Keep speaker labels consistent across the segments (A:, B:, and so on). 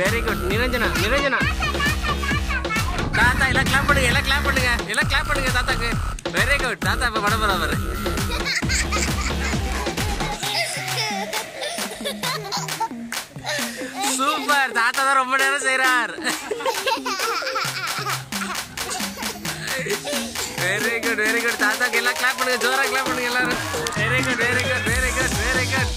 A: Very good Niranjana Niranjana தாத்தா எல்லாம் clap பண்ணுங்க எல்லாம் கிளாப் பண்ணுங்க எல்லாம் கிளாப் பண்ணுங்க தாத்தாக்கு வெரி குட் தாத்தா இப்ப படம் போறாரு சூப்பர் தாத்தா தான் ரொம்ப நேரம் செய்றார் வெரி குட் வெரி குட் தாத்தாக்கு எல்லாம் கிளாப் பண்ணுங்க ஜோரா கிளாப் பண்ணுங்க எல்லாரும் very good very good very good very good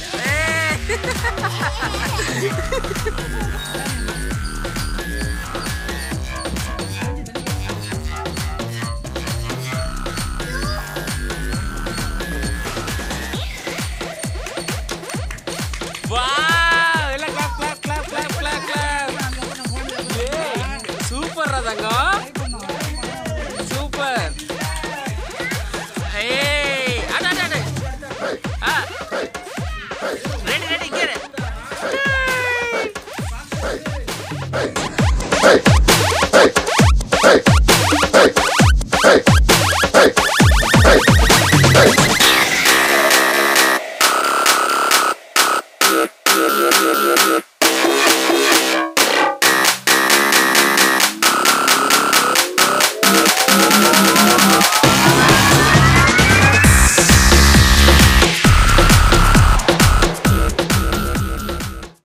A: wow எல்லாம் clap clap clap clap clap clap super தங்கம் சூப்பர் ஏய் அட அட அட ஆ ரெடி ரெடி இங்க இரு.
B: Hey!